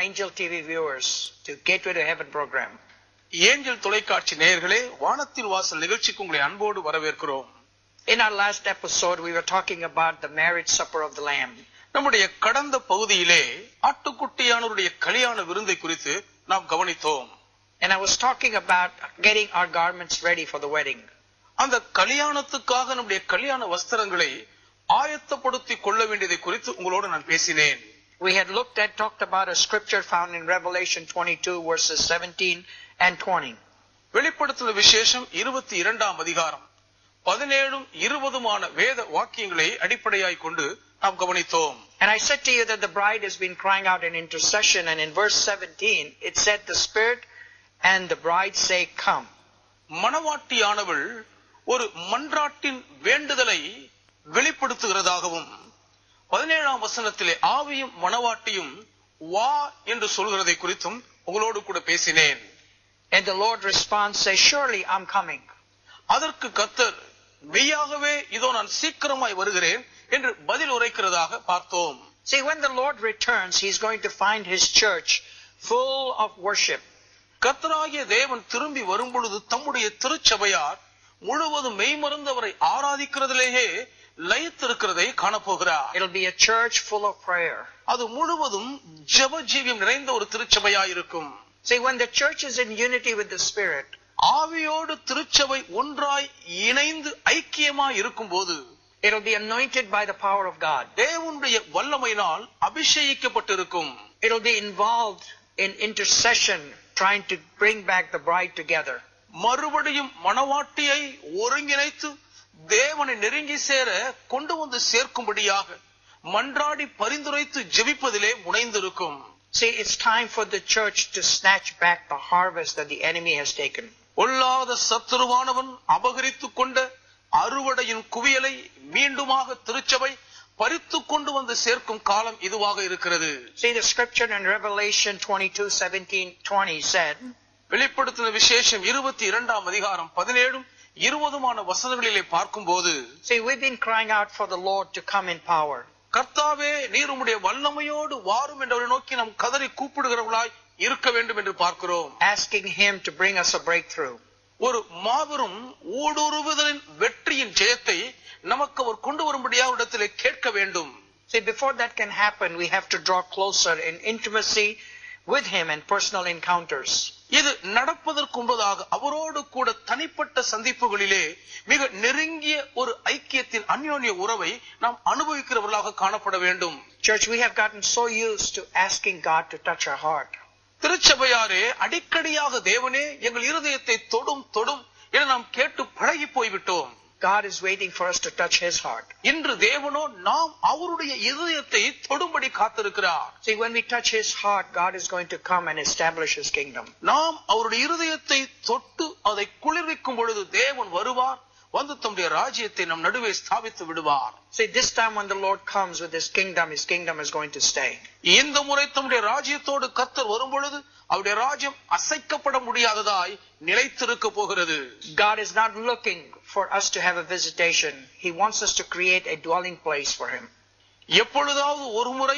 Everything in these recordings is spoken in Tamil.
Angel TV viewers to Gateway to Heaven program. Angel தொலைக்காட்சி நேயர்களே வானத்தின் வாசல் நிகழ்ச்சிக்கு உங்களை அன்போடு வரவேற்கிறோம் In our last episode, we were talking about the marriage supper of the Lamb. நம்முடைய கடந்த பகுதியிலே ஆட்டுக்குட்டியானவருடைய கல்யாண விருந்தை குறித்து நாம் கவனித்தோம் And I was talking about getting our garments ready for the wedding. அந்த கல்யாணத்துக்காக நம்முடைய கல்யாண வஸ்திரங்களை ஆயத்தப்படுத்திக் கொள்ள வேண்டியதை குறித்து உங்களோடு நான் பேசினேன் We had looked at, talked about a scripture found in Revelation 22 verses 17 and 20. வெளிப்படுத்தின விசேஷம் இருபத்தி இரண்டாம் அதிகாரம் பதினேழும் இருபதுமான வேத வாக்கியங்களை அடிப்படையாய் கொண்டு நாம் கவனித்தோம் And I said to you that the bride has been crying out in intercession, and in verse 17 it said, The Spirit and the bride say, Come. மணவாட்டியானவள் ஒரு மன்றாட்டின் வேண்டுதலை வெளிப்படுத்துகிறதாகவும் பதினேழாம் வசனத்திலே ஆவியும் மணவாட்டியும் வா என்று சொல்கிறதை குறித்தும் உங்களோடு கூட பேசினேன் And the Lord responds, Say, Surely I'm coming. அதற்கு கத்தர் மெய்யாகவே இதோ நான் சீக்கிரமாய் வருகிறேன் என்று பதில் உரைக்கிறதாக பார்த்தோம் See, when the Lord returns, He's going to find His church full of worship. கத்தராகிய தேவன் திரும்பி வரும்பொழுது தம்முடைய திருச்சபையார் முழுவதும் மெய்மறந்தவரை ஆராதிக்கிறதிலேயே லயித்திருக்கிறதை காணப்போகிறார் It'll be a church full of prayer. அது முழுவதும் ஜெப ஜீவியம் நிறைந்த ஒரு திருச்சபையாயிருக்கும் See, when the church is in unity with the Spirit, ஆவியோடு திருச்சபை ஒன்றாய் இணைந்து ஐக்கியமாய் இருக்கும்போது it'll be anointed by the power of God. தேவனுடைய வல்லமையினால் அபிஷேகிக்கப்பட்டிருக்கும் It'll be involved in intercession, trying to bring back the bride together. மறுபடியும் மணவாட்டியை ஒருங்கிணைத்து தேவனை நெருங்கி சேர கொண்டு வந்து சேர்க்கும்படியாக மன்றாடி பரிந்துரைத்து ஜெபிப்பதிலே முனைந்திருக்கும் See, it's time for the church to snatch back the harvest that the enemy has taken. பொல்லாத சத்துருவானவன் அபகரித்துக் கொண்ட அறுவடையின் குவியலை மீண்டுமாக திருச்சபை பறித்துக் கொண்டு வந்து சேர்க்கும் காலம் இதுவாக இருக்கிறது See, the scripture in Revelation 22, 17, 20 said, வெளிப்படுத்தின விசேஷம் இருபத்தி இரண்டாம் அதிகாரம் பதினேழும் இருபதுமான வசனங்களிலே பார்க்கும்போது See, we've been crying out for the Lord to come in power. கர்த்தாவே நீர் உம்முடைய வல்லமையோடு வாரும் என்றவரை நோக்கி நாம் கதறி கூப்பிடுகிறவர்களாய் இருக்க வேண்டும் என்று பார்க்கிறோம் asking Him to bring us a breakthrough. ஒரு மாபெரும் ஊடுருவுதலின் வெற்றியின் ஜெயத்தை நமக்கு அவர் கொண்டு வரும்படியாக இடத்திலே கேட்க வேண்டும் See, before that can happen, we have to draw closer in intimacy with Him and personal encounters. இது நடப்பதற்கு முன்பதாக அவரோடு கூட தனிப்பட்ட சந்திப்புகளிலே மிக நெருங்கிய ஒரு ஐக்கியத்தின் அந்யோன்ய உறவை நாம் அனுபவிக்கிறவர்களாக காணப்பட வேண்டும் Church, we have gotten so used to asking God to touch our heart. திருச்சபையாரே அடிக்கடியாக தேவனே எங்கள் இருதயத்தை தொடும் தொடும் என நாம் கேட்டு பழகி போய்விட்டோம் God is waiting for us to touch His heart. இன்று தேவனோ நாம் அவருடைய இருதயத்தை தொடும்படி காத்திருக்கிறார் See, when we touch His heart, God is going to come and establish His kingdom. நாம் அவருடைய இருதயத்தை தொட்டு அதை குளிர்விக்கும் பொழுது தேவன் வருவார் வந்து தம்முடைய ராஜ்யத்தை நம் நடுவே ஸ்தாபித்து விடுவார் See, this time when the Lord comes with His kingdom, His kingdom is going to stay. இந்த முறை தம்முடைய ராஜ்யத்தோடு கத்தர் வரும் பொழுது அவருடைய ராஜ்யம் அசைக்கப்பட முடியாததாய் நிலைத்திருக்க போகிறது God is not looking for us to have a visitation. He wants us to create a dwelling place for Him. எப்பொழுதாவது ஒரு முறை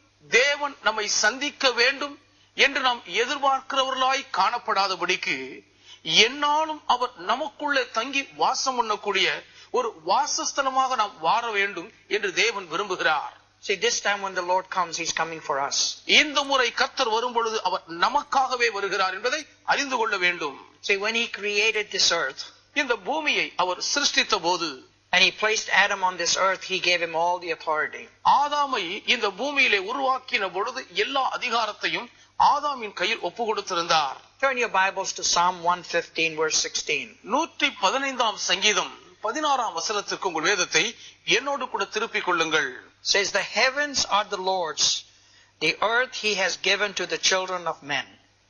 தேவன் நம்மை சந்திக்க வேண்டும் என்று நாம் எதிர்பார்க்கிறவர்களாய் காணப்படாதபடிக்கு என்னாலும் அவர் நமக்குள்ளே தங்கி வாசம் பண்ணக்கூடிய ஒரு வாசஸ்தலமாக நாம் வாழ வேண்டும் என்று தேவன் விரும்புகிறார் See, this time when the Lord comes, He's coming for us. இந்த முறை கத்தர் வரும் பொழுது அவர் நமக்காகவே வருகிறார் என்பதை அறிந்து கொள்ள வேண்டும் See, when He created this earth இந்த பூமியை அவர் சிருஷ்டித்த போது and He placed Adam on this earth, He gave him all the authority. ஆதாமை இந்த பூமியிலே உருவாக்கின பொழுது எல்லா அதிகாரத்தையும் ஆதாமின் கையில் ஒப்பு கொடுத்திருந்தார் Turn your Bibles to Psalm 115, verse 16. நூற்றி பதினைந்தாம் சங்கீதம் பதினாறாம் வசனத்திற்கு உங்கள் வேதத்தை என்னோடு கூட திருப்பிக் கொள்ளுங்கள் It says, The heavens are the Lord's, the earth He has given to the children of men.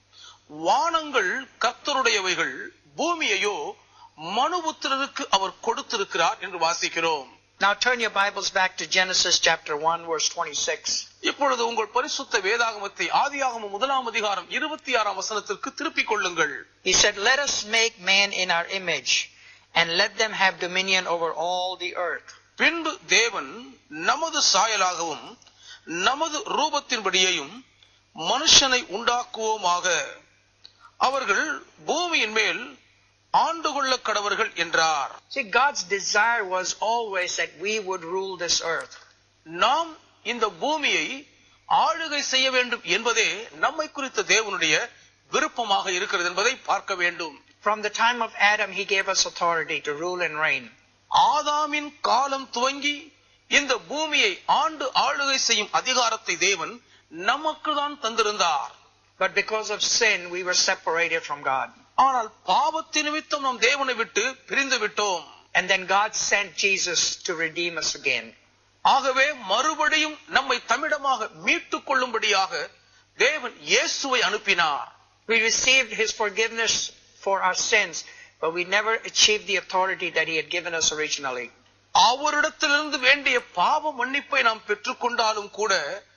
வானங்கள் கர்த்தருடையவைகள் பூமியையோ மனுபுத்திரருக்கு அவர் கொடுத்திருக்கிறார் என்று வாசிக்கிறோம் Now turn your Bibles back to Genesis chapter 1, verse 26. இப்பொழுது உங்கள் பரிசுத்த வேதாகமத்தை ஆதியாகம முதலாம் அதிகாரம் இருபத்தி ஆறாம் வசனத்திற்கு திருப்பிக் கொள்ளுங்கள் He said, Let us make man in our image, and let them have dominion over all the earth. பின்பு தேவன் நமது சாயலாகவும் நமது ரூபத்தின்படியையும் மனுஷனை உண்டாக்குவோமாக அவர்கள் பூமியின் மேல் ஆண்டு கொள்ள கடவர்கள் என்றார் See, God's desire was always that we would rule this earth. நாம் இந்த பூமியை ஆளுகை செய்ய வேண்டும் என்பதே நம்மை குறித்த தேவனுடைய விருப்பமாக இருக்கிறது என்பதை பார்க்க வேண்டும் From the time of Adam, He gave us authority to rule and reign. ஆதாமின் காலம் துவங்கி இந்த பூமியை ஆண்டு ஆளுகை செய்யும் அதிகாரத்தை தேவன் நமக்கு தான் தந்திருந்தார் But because of sin, we were separated from God. ஆனால் பாவத்தின் நிமித்தம் நாம் தேவனை விட்டு பிரிந்து விட்டோம் And then God sent Jesus to redeem us again. ஆகவே மறுபடியும் நம்மை தமிழமாக மீட்டுக் கொள்ளும்படியாக தேவன் இயேசுவை அனுப்பினார் We received His forgiveness for our sins, but we never achieved the authority that He had given us originally. அவரிடத்திலிருந்து வேண்டிய பாவ மன்னிப்பை நாம் பெற்றுக்கொண்டாலும் கூட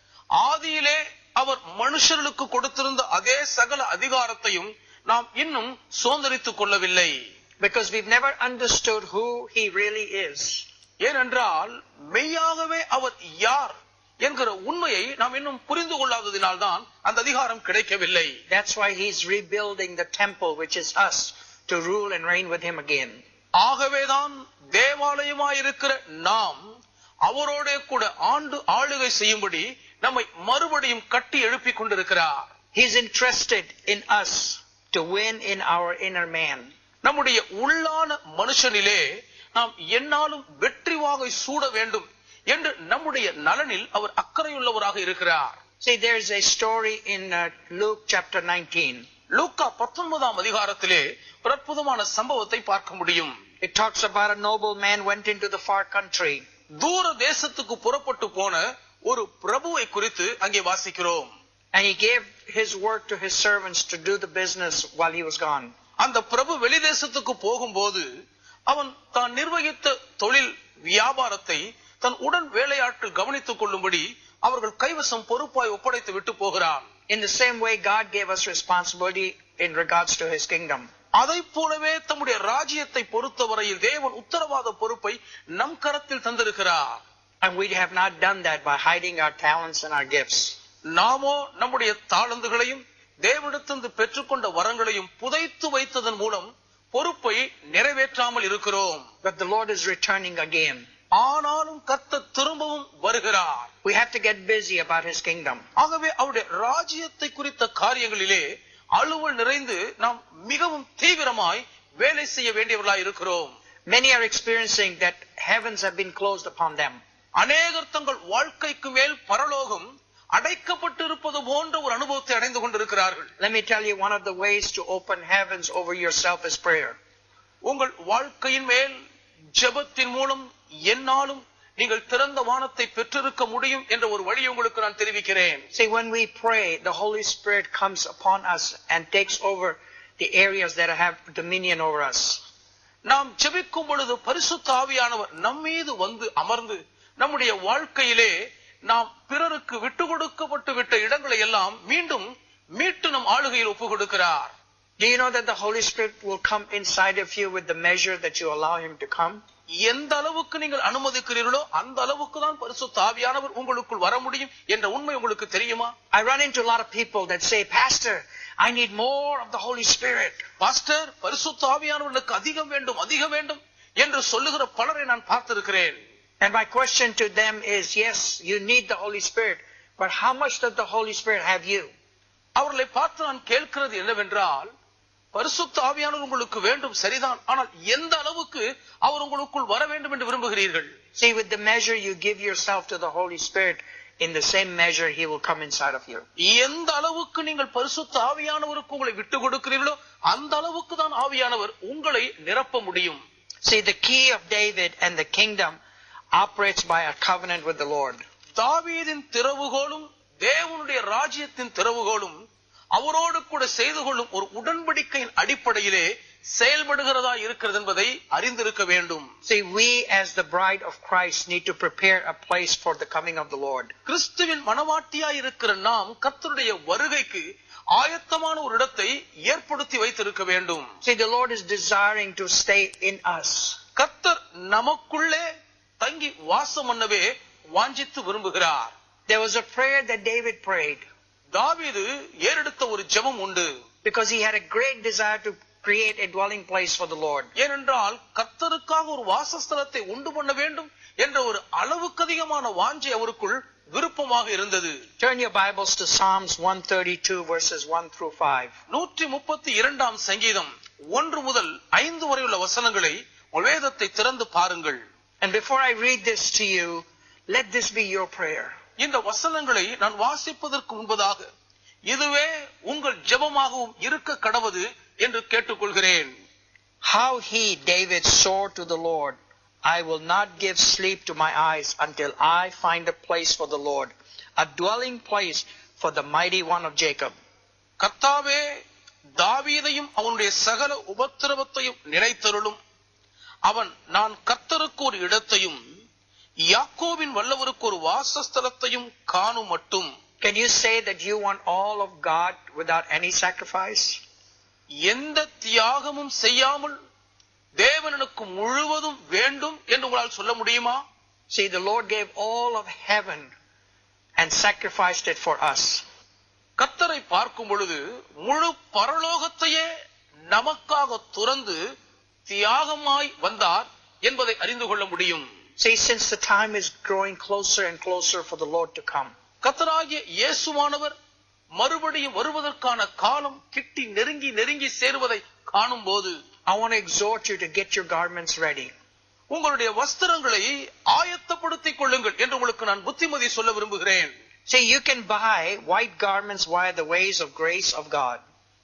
ஆதியிலே அவர் மனுஷர்களுக்கு கொடுத்திருந்த அதே சகல அதிகாரத்தையும் நாம் இன்னும் சுதந்திரித்துக் கொள்ளவில்லை Because we've never understood who He really is. ஏனென்றால் மெய்யாகவே அவர் யார் என்கிற உண்மையை நாம் இன்னும் புரிந்து கொள்ளாததினால்தான் அந்த அதிகாரம் கிடைக்கவில்லை That's why He's rebuilding the temple, which is us, to rule and reign with Him again. ஆகவேதான் தேவாலயமாயிருக்கிற நாம் அவரோட கூட ஆண்டு ஆளுகை செய்யும்படி நம்மை மறுபடியும் கட்டி எழுப்பிக் கொண்டிருக்கிறார் He's interested in us to win in our inner man. நம்முடைய உள்ளான மனுஷனிலே நாம் என்னாலும் வெற்றி வாகை சூட வேண்டும் என்று நம்முடைய நலனில் அவர் அக்கறையுள்ளவராக இருக்கிறார் See, there's a story in uh, Luke chapter 19. லூக்கா பத்தொன்பதாம் அதிகாரத்திலே ஒரு அற்புதமான சம்பவத்தை பார்க்க முடியும் It talks about a noble man went into the far country. தூர தேசத்துக்கு புறப்பட்டு போன ஒரு பிரபுவை குறித்து அங்கே வாசிக்கிறோம் And he gave his work to his servants to do the business while he was gone. அந்த பிரபு வெளிதேசத்துக்கு போகும்போது அவன் தான் நிர்வகித்த தொழில் வியாபாரத்தை தன் உடன் வேலையாட்கள் கவனித்துக் கொள்ளும்படி அவர்கள் கைவசம் பொறுப்பாய் ஒப்படைத்து விட்டு போகிறான் In the same way, God gave us responsibility in regards to his kingdom. அதைப் போலவே தம்முடைய ராஜ்யத்தை பொறுத்தவரையில் தேவன் உத்தரவாத பொறுப்பை நம் கரத்தில் தந்திருக்கிறார் And we have not done that by hiding our talents and our gifts. நாமோ நம்முடைய தாளந்துகளையும் தேவனிடத்திலிருந்து பெற்றுக்கொண்ட வரங்களையும் புதைத்து வைத்ததன் மூலம் பொறுப்பை நிறைவேற்றாமல் இருக்கிறோம் But the Lord is returning again. ஆனாலும் கர்த்தர் திரும்பவும் வருகிறார் We have to get busy about his kingdom. ஆகவே அவருடைய ராஜ்யத்தை குறித்த காரியங்களிலே அலுவல் நிறைந்து நாம் மிகவும் தீவிரமாய் வேலை செய்ய வேண்டியவர்களாய் இருக்கிறோம் Many are experiencing that heavens have been closed upon them. அநேகர் தங்கள் வாழ்க்கைக்கு மேல் பரலோகம் அடைக்கப்பட்டு இருப்பது போன்ற ஒரு அனுபவத்தை அடைந்து கொண்டிருக்கிறார்கள் Let me tell you, one of the ways to open heavens over yourself is prayer. உங்கள் வாழ்க்கையின் மேல் ஜெபத்தின் மூலம் என்னாலும் நீங்கள் திறந்த வானத்தை பெற்றிருக்க முடியும் என்ற ஒரு வழி உங்களுக்கு நான் தெரிவிக்கிறேன் See, when we pray, the Holy Spirit comes upon us and takes over the areas that have dominion over us. நாம் ஜெபிக்கும் பொழுது பரிசுத்த ஆவியானவர் நம்மீது வந்து அமர்ந்து நம்முடைய வாழ்க்கையிலே நாம் பிறருக்கு விட்டு கொடுக்கப்பட்டு விட்ட இடங்களை எல்லாம் மீண்டும் மீட்டு நம் ஆளுகையில் ஒப்பு கொடுக்கிறார் Do you know that the Holy Spirit will come inside of you with the measure that you allow Him to come? எந்த அளவுக்கு நீங்கள் அனுமதிக்கிறீர்களோ அந்த அளவுக்கு தான் பரிசுத்த ஆவியானவர் உங்களுக்குள் வர முடியும் என்ற உண்மை உங்களுக்கு தெரியுமா I run into a lot of people that say, Pastor, I need more of the Holy Spirit. Pastor பரிசுத்த ஆவியானவர்களுக்கு அதிகம் வேண்டும் அதிகம் வேண்டும் என்று சொல்லுகிற பலரை நான் பார்த்திருக்கிறேன் And my question to them is, yes, you need the Holy Spirit, but how much does the Holy Spirit have you? அவர்களை பார்த்து நான் கேட்கிறது என்னவென்றால் பரிசுத்த ஆவியானவர் உங்களுக்கு வேண்டும் சரிதான் ஆனால் எந்த அளவுக்கு அவர் உங்களுக்குள் வர வேண்டும் என்று விரும்புகிறீர்கள் See, with the measure you give yourself to the Holy Spirit, in the same measure He will come inside of you. எந்த அளவுக்கு நீங்கள் பரிசுத்த ஆவியானவருக்கு உங்களை விட்டு கொடுக்கிறீர்களோ அந்த அளவுக்கு தான் ஆவியானவர் உங்களை நிரப்ப முடியும் See, the key of David and the kingdom operates by a covenant with the Lord. தாவீதின் திறவுகோலும் தேவனுடைய ராஜ்யத்தின் திறவுகோலும் அவரோடு கூட செய்து கொள்ளும் ஒரு உடன்படிக்கையின் அடிப்படையிலே செயல்படுகிறதா இருக்கிறது என்பதை அறிந்திருக்க வேண்டும் See, we as the bride of Christ need to prepare a place for the coming of the Lord. கிறிஸ்துவின் மனவாட்டியாய் இருக்கிற நாம் கர்த்தருடைய வருகைக்கு ஆயத்தமான ஒரு இடத்தை ஏற்படுத்தி வைத்திருக்க வேண்டும் See, the Lord is desiring to stay in us. கர்த்தர் நமக்குள்ளே தங்கி வாசம் பண்ணவே வாஞ்சித்து விரும்புகிறார் There was a prayer that David prayed. தாவீது ஏறெடுத்த ஒரு ஜெபம் உண்டு because he had a great desire to create a dwelling place for the Lord. ஏனென்றால் கர்த்தருக்காக ஒரு வாசஸ்தலத்தை உண்டு பண்ண வேண்டும் என்ற ஒரு அளவுக்கு அதிகமான வாஞ்சை அவருக்குள் விருப்பமாக இருந்தது Turn your Bibles to Psalms 132 verses 1 through 5. நூற்றி முப்பத்தி இரண்டாம் சங்கீதம் ஒன்று முதல் ஐந்து வரை உள்ள வசனங்களை உங்கள் வேதத்தை திறந்து பாருங்கள் And before I read this to you, let this be your prayer. இந்த வசனங்களை நான் வாசிப்பதற்கு முன்பதாக இதுவே உங்கள் ஜெபமாகவும் இருக்க கடவது என்று கேட்டுக்கொள்கிறேன் How he, David, swore to the Lord, I will not give sleep to my eyes until I find a place for the Lord, a dwelling place for the mighty one of Jacob. கர்த்தாவே தாவீதையும் அவனுடைய சகல உபத்திரவத்தையும் நினைத்தருளும் அவன் நான் கர்த்தருக்கு ஒரு இடத்தையும் யாக்கோவின் வல்லவருக்கு ஒரு வாசஸ்தலத்தையும் காணும் மட்டும் Can you say that you want all of God without any sacrifice? எந்த தியாகமும் செய்யாமல் தேவனுக்கு முழுவதும் வேண்டும் என்று உங்களால் சொல்ல முடியுமா See, the Lord gave all of heaven and sacrificed it for us. கர்த்தரை பார்க்கும் பொழுது முழு பரலோகத்தையே நமக்காக துறந்து தியாகமாய் வந்தார் என்பதை அறிந்து கொள்ள முடியும் See, since the time is growing closer and closer for the Lord to come, கர்த்தராகிய இயேசுவானவர் மறுபடியும் வருவதற்கான காலம் கிட்டி நெருங்கி நெருங்கி சேருவதை காணும் போது I want to exhort you to get your garments ready. உங்களுடைய வஸ்திரங்களை ஆயத்தப்படுத்திக் கொள்ளுங்கள் என்று உங்களுக்கு நான் புத்திமதி சொல்ல விரும்புகிறேன் See, you can buy white garments via the ways of grace of God.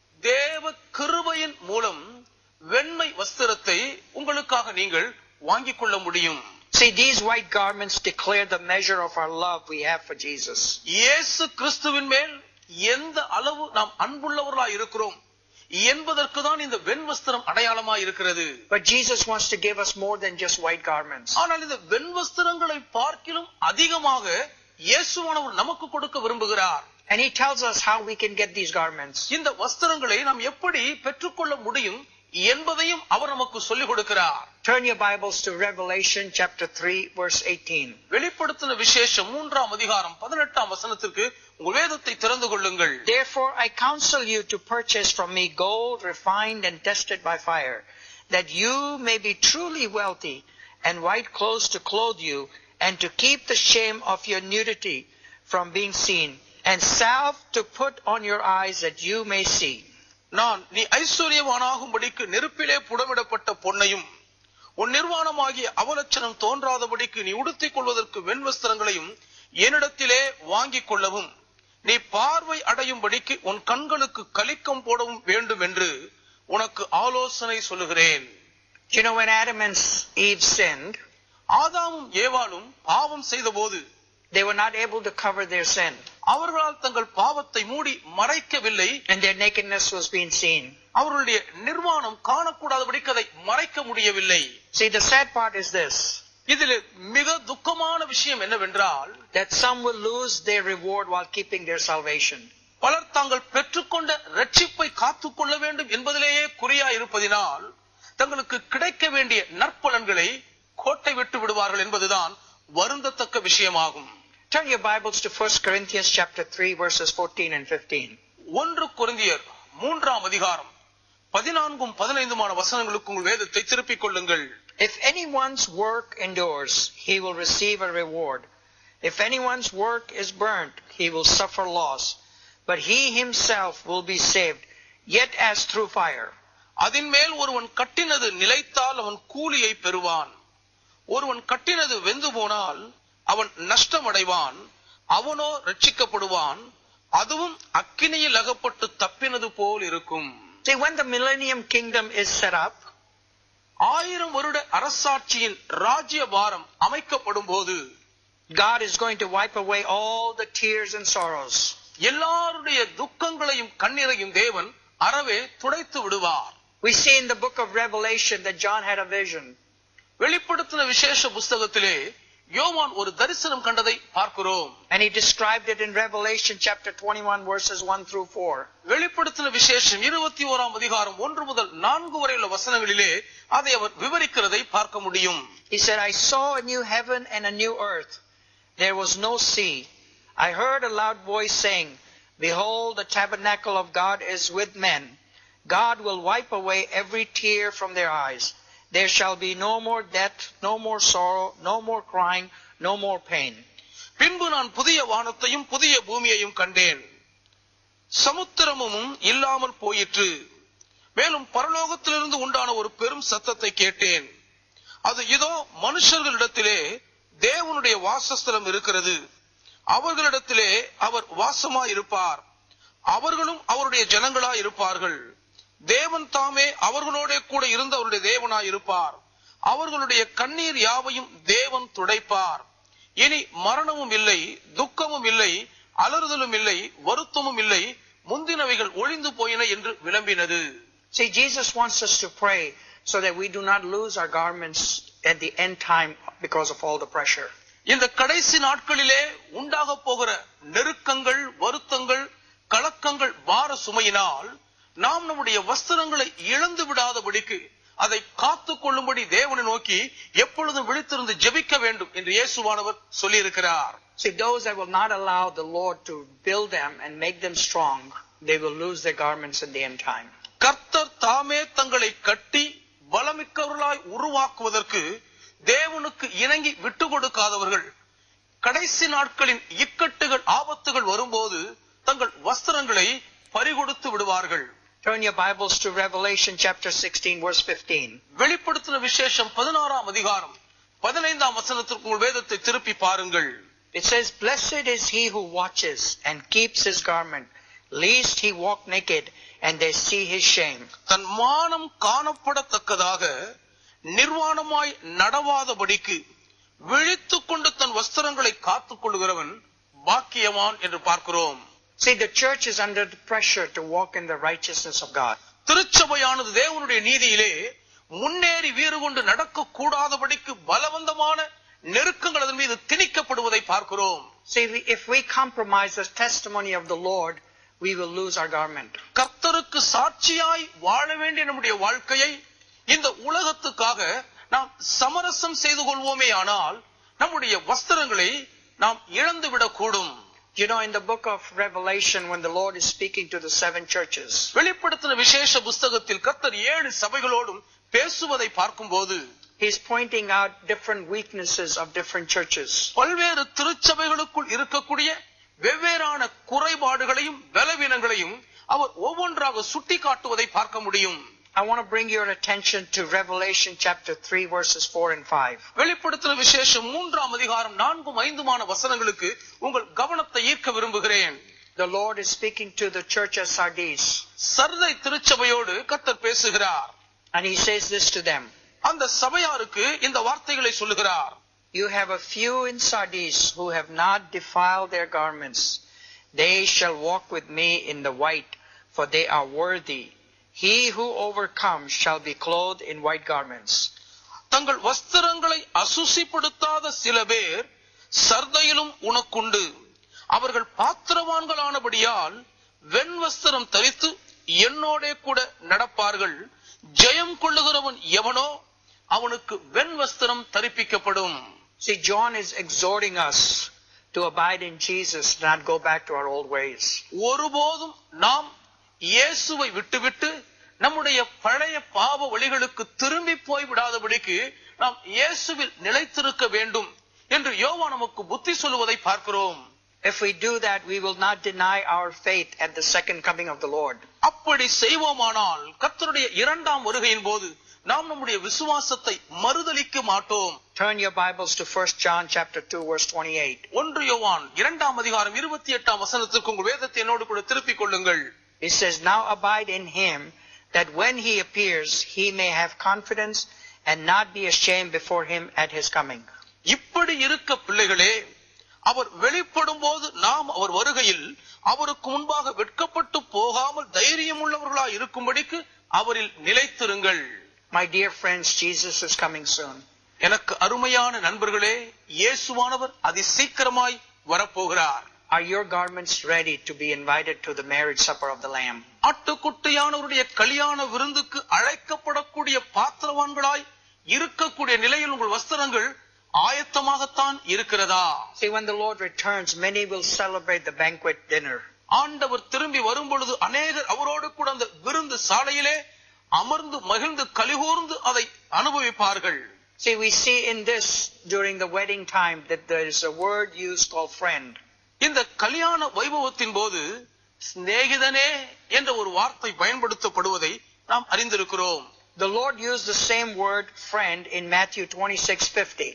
தேவ கிருபையின் மூலம் வெண்மை வஸ்திரத்தை உங்களுக்காக நீங்கள் வாங்கிக் கொள்ள முடியும் See, these white garments declare the measure of our love we have for Jesus. இயேசு கிறிஸ்துவின் மேல் எந்த அளவு நாம் அன்புள்ளவர்களாய் இருக்கிறோம் என்பதற்கு தான் இந்த வெண் வஸ்திரம் அடையாளமாய் இருக்கிறது But Jesus wants to give us more than just white garments. ஆனால் இந்த வெண் வஸ்திரங்களை பார்க்கிலும் அதிகமாக இயேசுவானவர் நமக்கு கொடுக்க விரும்புகிறார் And he tells us how we can get these garments. இந்த வஸ்திரங்களை நாம் எப்படி பெற்றுக்கொள்ள முடியும் என்பதையும் அவர் நமக்கு சொல்லிக் கொடுக்கிறார் Turn your Bibles to Revelation chapter 3 verse 18. வெளிப்படுத்தின விசேஷம் மூன்றாம் அதிகாரம் பதினெட்டாம் வசனத்திற்கு உங்கள் வேதத்தை திறந்து கொள்ளுங்கள் Therefore I counsel you to purchase from me gold refined and tested by fire, that you may be truly wealthy, and white clothes to clothe you, and to keep the shame of your nudity from being seen, and salve to put on your eyes that you may see. நான் நீ ஐஸ்வர்யவானாகும்படிக்கு நெருப்பிலே புடமிடப்பட்ட பொன்னையும் உன் நிர்வாணமாகிய அவலட்சணம் தோன்றாதபடிக்கு நீ உடுத்திக் கொள்வதற்கு வெண் வஸ்திரங்களையும் என்னிடத்திலே வாங்கிக் கொள்ளவும் நீ பார்வை அடையும்படிக்கு உன் கண்களுக்கு கலிக்கம் போடவும் வேண்டும் என்று உனக்கு ஆலோசனை சொல்லுகிறேன் You know, when Adam and Eve sinned, ஆதாமும் ஏவாளும் பாவம் செய்தபோது they were not able to cover their sin, அவர்களால் தங்கள் பாவத்தை மூடி மறைக்கவில்லை and their nakedness was being seen. அவர்களுடைய நிர்வாணம் காணக்கூடாதபடிக்கு அதை மறைக்க முடியவில்லை See, the sad part is this, இதில் மிக துக்கமான விஷயம் என்னவென்றால் that some will lose their reward while keeping their salvation. பலர் தாங்கள் பெற்றுக்கொண்ட ரட்சிப்பை காத்துக்கொள்ள வேண்டும் என்பதிலேயே குறியா இருப்பதினால் தங்களுக்கு கிடைக்க வேண்டிய நற்பலன்களை கோட்டை விட்டு விடுவார்கள் என்பதுதான் வருந்தத்தக்க விஷயமாகும் Turn your Bibles to 1 Corinthians chapter 3 verses 14 and 15. ஒன்று கொரிந்தியர் மூன்றாம் அதிகாரம் பதினான்கும் பதினைந்துமான வசனங்களுக்கு உங்கள் வேதத்தை திருப்பிக் கொள்ளுங்கள் If anyone's work endures, he will receive a reward. If anyone's work is burnt, he will suffer loss. But he himself will be saved, yet as through fire. அதின் மேல் ஒருவன் கட்டினது நிலைத்தால் அவன் கூலியை பெறுவான் ஒருவன் கட்டினது வெந்து போனால் அவன் நஷ்டமடைவான் அவனோ ரட்சிக்கப்படுவான் அதுவும் அக்கினியில் அகப்பட்டு தப்பினது போல் இருக்கும் See, when the millennium kingdom is set up, ஆயிரம் வருட அரசாட்சியின் ராஜ்ய பாரம் அமைக்கப்படும் போது God is going to wipe away all the tears and sorrows. எல்லாருடைய துக்கங்களையும் கண்ணீரையும் தேவன் அறவே துடைத்து விடுவார் We see in the book of Revelation that John had a vision. வெளிப்படுத்தின விசேஷ புஸ்தகத்திலே யோவான் ஒரு தரிசனம் கண்டதை பார்க்கிறோம் And he described it in Revelation chapter 21 verses 1 through 4. வெளிப்படுத்தின விசேஷம் இருபத்தி ஓராம் அதிகாரம் ஒன்று முதல் நான்கு வரையுள்ள வசனங்களிலே அதை அவர் விவரிக்கிறதை பார்க்க முடியும் He said, I saw a new heaven and a new earth. There was no sea. I heard a loud voice saying, Behold, the tabernacle of God is with men. God will wipe away every tear from their eyes. There shall be no more death, no more sorrow, no more crying, no more pain. பின்பு நான் புதிய வானத்தையும் புதிய பூமியையும் கண்டேன் சமுத்திரமும் இல்லாமல் போயிற்று மேலும் பரலோகத்திலிருந்து உண்டான ஒரு பெரும் சத்தத்தை கேட்டேன் அது இதோ மனுஷர்களிடத்திலே தேவனுடைய வாசஸ்தலம் இருக்கிறது அவர்களிடத்திலே அவர் வாசமாய் இருப்பார் அவர்களும் அவருடைய ஜனங்களாய் இருப்பார்கள் தேவன் தாமே அவர்களோட கூட இருந்து அவருடைய தேவனாய் இருப்பார் அவர்களுடைய கண்ணீர் யாவையும் தேவன் துடைப்பார் இனி மரணமும் இல்லை துக்கமும் இல்லை அலறுதலும் இல்லை வருத்தமும் இல்லை முந்தினவைகள் ஒளிந்து போயின என்று விளம்பினது See, Jesus wants us to pray so that we do not lose our garments at the end time because of all the pressure. இந்த கடைசி நாட்களிலே உண்டாக போகிற நெருக்கங்கள் வருத்தங்கள் கலக்கங்கள் பார சுமையினால் நாம் நம்முடைய வஸ்திரங்களை இழந்து விடாதபடிக்கு அதை காத்துக் கொள்ளும்படி தேவனை நோக்கி எப்பொழுதும் விழித்திருந்து ஜெபிக்க வேண்டும் என்று இயேசுவானவர் சொல்லியிருக்கிறார் See, those that will not allow the Lord to build them and make them strong, they will lose their garments at the end time. கர்த்தர் தாமே தங்களை கட்டி பலமிக்கவர்களாய் உருவாக்குவதற்கு தேவனுக்கு இணங்கி விட்டு கொடுக்காதவர்கள் கடைசி நாட்களின் இக்கட்டுகள் ஆபத்துகள் வரும்போது தங்கள் வஸ்திரங்களை பறிகொடுத்து விடுவார்கள் Turn your Bibles to Revelation chapter 16, verse 15. வெளிப்படுத்தின விசேஷம் பதினாறாம் அதிகாரம் பதினைந்தாம் வசனத்திற்கு உங்கள் வேதத்தை திருப்பி பாருங்கள் It says, Blessed is he who watches and keeps his garment, lest he walk naked and they see his shame. தன் மானம் காணப்படத்தக்கதாக நிர்வாணமாய் நடவாதபடிக்கு விழித்துக் கொண்டு தன் வஸ்திரங்களை காத்துக் கொள்கிறவன் பாக்கியவான் என்று பார்க்கிறோம் See, the church is under the pressure to walk in the righteousness of God. திருச்சபையானது தேவனுடைய நீதியிலே முன்னேறி வீறு கொண்டு நடக்க கூடாதபடிக்கு பலவந்தமான நெருக்கங்கள் அதன் மீது திணிக்கப்படுவதை பார்க்கிறோம் See, if we compromise the testimony of the Lord, we will lose our garment. கர்த்தருக்கு சாட்சியாய் வாழ வேண்டிய நம்முடைய வாழ்க்கையை இந்த உலகத்துக்காக நாம் சமரசம் செய்து கொள்வோமே ஆனால் நம்முடைய வஸ்திரங்களை நாம் இழந்து விடக்கூடும் You know, in the book of Revelation, when the Lord is speaking to the seven churches, வெளிப்படுத்தின விசேஷ புஸ்தகத்தில் கர்த்தர் ஏழு சபைகளோடும் பேசுவதை பார்க்கும்போது He's pointing out different weaknesses of different churches. பல்வேறு திருச்சபைகளுக்குள் இருக்கக்கூடிய வெவ்வேறான குறைபாடுகளையும் பலவீனங்களையும் அவர் ஒவ்வொன்றாக சுட்டி காட்டுவதை பார்க்க முடியும் I want to bring your attention to Revelation chapter 3, verses 4 and 5. வெளிப்படுத்தின விசேஷம் மூன்றாம் அதிகாரம் நான்கும் ஐந்துமான வசனங்களுக்கு உங்கள் கவனத்தை ஈர்க்க விரும்புகிறேன் The Lord is speaking to the church at Sardis, Sardis திருச்சபையோடு கர்த்தர் பேசுகிறார் and He says this to them. அந்த சபையாருக்கு இந்த வார்த்தைகளை சொல்லுகிறார் You have a few in Sardis who have not defiled their garments. They shall walk with me in the white, for they are worthy. He who overcomes shall be clothed in white garments. தங்கள் வஸ்திரங்களை அசுசிப்படுத்தாத சில பேர் சர்தையிலும் உனக்குண்டு அவர்கள் பாத்திரவான்களானபடியால் வெண் வஸ்திரம் தரித்து என்னோடே கூட நடப்பார்கள் ஜெயம் கொள்ளுகிறவன் எவனோ அவனுக்கு வெண் வஸ்திரம் தரிப்பிக்கப்படும் See, John is exhorting us to abide in Jesus, not go back to our old ways. ஒருபோதும் நாம் இயேசுவை விட்டுவிட்டு நம்முடைய பழைய பாவ வழிகளுக்கு திரும்பி போய் விடாதபடிக்கு நாம் இயேசுவில் நிலைத்திருக்க வேண்டும் என்று யோவா நமக்கு புத்தி சொல்லுவதை பார்க்கிறோம் If we do that, we will not deny our faith at the second coming of the Lord. அப்படி செய்வோமானால் கர்த்தருடைய இரண்டாம் வருகையின் போது நாம் நம்முடைய விசுவாசத்தை மறுதலிக்க மாட்டோம் Turn your Bibles to 1 John chapter 2 verse 28. ஒன்று யோவான் இரண்டாம் அதிகாரம் இருபத்தி எட்டாம் வசனத்திற்கு உங்கள் வேதத்தை என்னோடு கூட திருப்பிக் கொள்ளுங்கள் It says, Now abide in him, that when he appears, he may have confidence and not be ashamed before him at his coming. இப்படி இருக்க பிள்ளைகளே அவர் வெளிப்படும் போது நாம் அவர் வருகையில் அவருக்கு முன்பாக வெட்கப்பட்டு போகாமல் தைரியம் உள்ளவர்களாய் இருக்கும்படிக்கு அவரில் நிலைத்திருங்கள் My dear friends, Jesus is coming soon. எனக்கு அருமையான நண்பர்களே இயேசுவானவர் அதி சீக்கிரமாய் வரப்போகிறார் Are your garments ready to be invited to the marriage supper of the Lamb? ஆட்டுக்குட்டியானவருடைய கல்யாண விருந்துக்கு அழைக்கப்படக்கூடிய பாத்திரவான்களாய் இருக்கக்கூடிய நிலையில் உங்கள் வஸ்திரங்கள் ஆயத்தமாகத்தான் இருக்கிறதா See, when the Lord returns, many will celebrate the banquet dinner. ஆண்டவர் திரும்பி வரும் பொழுது அநேகர் அவரோடு கூட அந்த விருந்து சாலையிலே அமர்ந்து மகிழ்ந்து கலிகூர்ந்து அதை அனுபவிப்பார்கள் See, we see in this during the wedding time that there is a word used called friend. இந்த கல்யாண வைபவத்தின் போது சிநேகிதனே என்ற ஒரு வார்த்தை பயன்படுத்தப்படுவதை நாம் அறிந்திருக்கிறோம் The Lord used the same word friend in Matthew 26:50.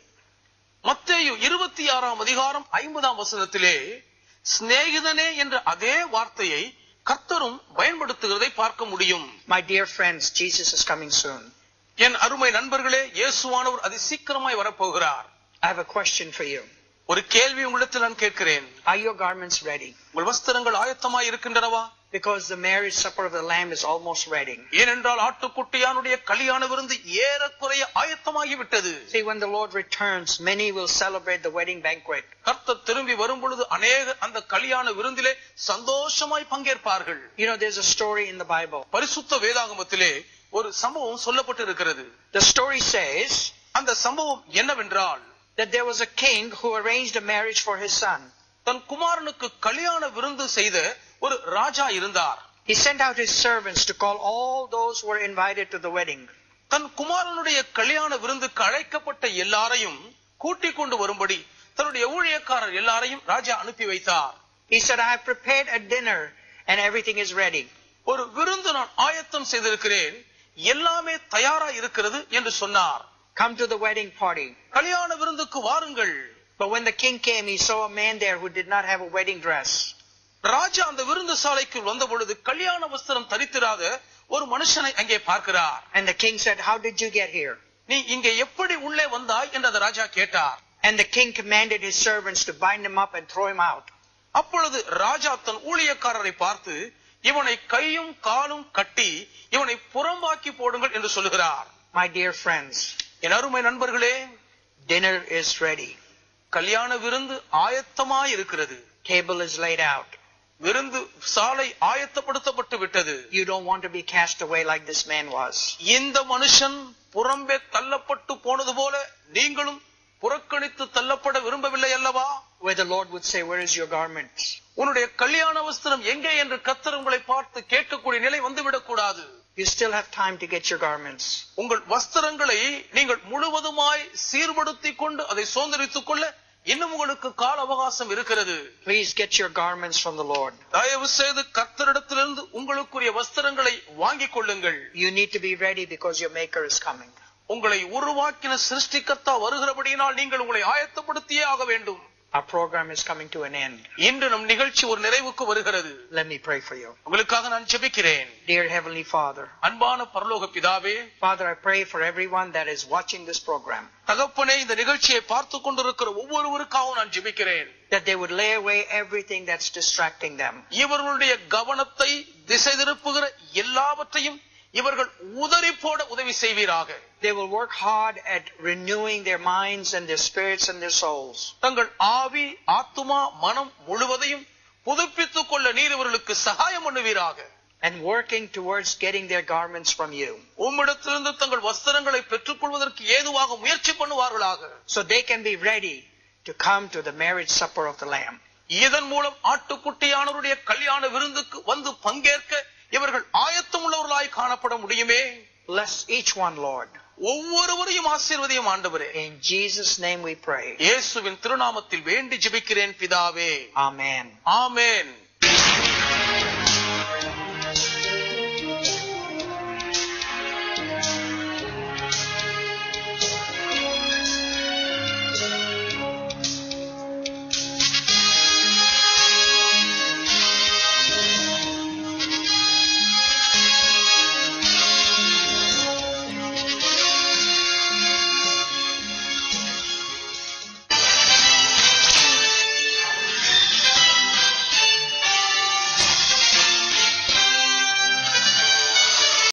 மத்தேயு இருபத்தி ஆறாம் அதிகாரம் ஐம்பதாம் வசனத்திலே சிநேகிதனே என்ற அதே வார்த்தையை கர்த்தரும் பயன்படுத்துகிறதை பார்க்க முடியும் My dear friends, Jesus is coming soon. என் அருமை நண்பர்களே இயேசுவானவர் அதி சீக்கிரமாய் வரப்போகிறார் I have a question for you. ஒரு கேள்வி உங்களிடத்தில் நான் கேட்கிறேன் Are your garments ready? உங்கள் வஸ்திரங்கள் ஆயத்தமாய் இருக்கின்றனவா Because the marriage supper of the Lamb is almost ready. ஏனென்றால் ஆட்டுக்குட்டியானுடைய கல்யாண விருந்து ஏறக்குறைய ஆயத்தமாகி விட்டது See, when the Lord returns, many will celebrate the wedding banquet. கர்த்தர் திரும்பி வரும் பொழுது அநேக அந்த கல்யாண விருந்திலே சந்தோஷமாய் பங்கேற்பார்கள் You know, there's a story in the Bible. பரிசுத்த வேதாகமத்திலே ஒரு சம்பவம் சொல்லப்பட்டு இருக்கிறது The story says அந்த சம்பவம் என்னவென்றால் that there was a king who arranged a marriage for his son. தன் குமாரனுக்கு கல்யாண விருந்து செய்த ஒரு ராஜா இருந்தார் He sent out his servants to call all those who were invited to the wedding. தன் குமாரனுடைய கல்யாண விருந்துக்கு அழைக்கப்பட்ட எல்லாரையும் கூட்டிக் கொண்டு வரும்படி தன்னுடைய ஊழியக்காரர் எல்லாரையும் ராஜா அனுப்பி வைத்தார் He said, I have prepared a dinner and everything is ready. ஒரு விருந்து நான் ஆயத்தம் செய்திருக்கிறேன் எல்லாமே தயாரா இருக்கிறது என்று சொன்னார் Come to the wedding party. கல்யாண விருந்துக்கு வாருங்கள் But when the king came, he saw a man there who did not have a wedding dress. ராஜா அந்த விருந்து சாலைக்கு வந்த பொழுது கல்யாண வஸ்திரம் தரித்திராத ஒரு மனுஷனை அங்கே பார்க்கிறார் And the king said, How did you get here? நீ இங்கே எப்படி உள்ளே வந்தாய் என்று அந்த ராஜா கேட்டார் And the king commanded his servants to bind him up and throw him out. அப்பொழுது ராஜா தன் ஊழியக்காரரை பார்த்து இவனை கையும் காலும் கட்டி இவனை புறம்பாக்கி போடுங்கள் என்று சொல்லுகிறார் My dear friends, என் அருமை நண்பர்களே dinner is ready. கல்யாண விருந்து ஆயத்தமாய் இருக்கிறது Table is laid out. விருந்து சாலை ஆயத்தப்படுத்தப்பட்டு விட்டது You don't want to be cast away like this man was. இந்த மனுஷன் புறம்பே தள்ளப்பட்டு போனது போல நீங்களும் புறக்கணித்து தள்ளப்பட விரும்பவில்லை அல்லவா Where the Lord would say, Where is your garment? உன்னுடைய கல்யாண வஸ்திரம் எங்கே என்று கத்தர் உங்களை பார்த்து கேட்கக்கூடிய நிலை வந்துவிடக் கூடாது You still have time to get your garments. உங்கள் வஸ்திரங்களை நீங்கள் முழுவதுமாய் சீர்படுத்திக் கொண்டு அதை சுதந்திரித்துக் கொள்ள இன்னும் உங்களுக்கு கால அவகாசம் இருக்கிறது Please get your garments from the Lord. தயவு செய்து கத்தரிடத்திலிருந்து உங்களுக்குரிய வஸ்திரங்களை வாங்கிக் கொள்ளுங்கள் You need to be ready because your Maker is coming. உங்களை உருவாக்கின சிருஷ்டிக்கத்தா வருகிறபடியினால் நீங்கள் உங்களை ஆயத்தப்படுத்தியே ஆக வேண்டும் Our program is coming to an end. இன்று நம் நிகழ்ச்சி ஒரு நிறைவுக்கு வருகிறது Let me pray for you. உங்களுக்காக நான் ஜெபிக்கிறேன் Dear Heavenly Father, அன்பான பரலோக பிதாவே Father, I pray for everyone that is watching this program தகப்பனே இந்த நிகழ்ச்சியை பார்த்து கொண்டிருக்கிற ஒவ்வொருவருக்காகவும் நான் ஜெபிக்கிறேன் that they would lay away everything that's distracting them. இவர்களுடைய கவனத்தை திசை திருப்புகிற எல்லாவற்றையும் இவர்கள் உதறி போட உதவி செய்வீராக They will work hard at renewing their minds and their spirits and their souls. தங்கள் ஆவி ஆத்துமா மனம் முழுவதையும் புதுப்பித்துக் கொள்ள நீர் இவர்களுக்கு சகாயம் பண்ணுவீராக and working towards getting their garments from you. உம்மிடத்திலிருந்து தங்கள் வஸ்திரங்களை பெற்றுக் கொள்வதற்கு ஏதுவாக முயற்சி பண்ணுவார்களாக So they can be ready to come to the marriage supper of the Lamb. இதன் மூலம் ஆட்டுக்குட்டியானவருடைய கல்யாண விருந்துக்கு வந்து பங்கேற்க இவர்கள் ஆயத்தம் உள்ளவர்களாய் காணப்பட முடியுமே Bless each one, Lord. ஒவ்வொருவரையும் ஆசீர்வதியும் ஆண்டவரே In Jesus' name we pray. இயேசுவின் திருநாமத்தில் வேண்டி ஜெபிக்கிறேன் பிதாவே Amen. ஆமென்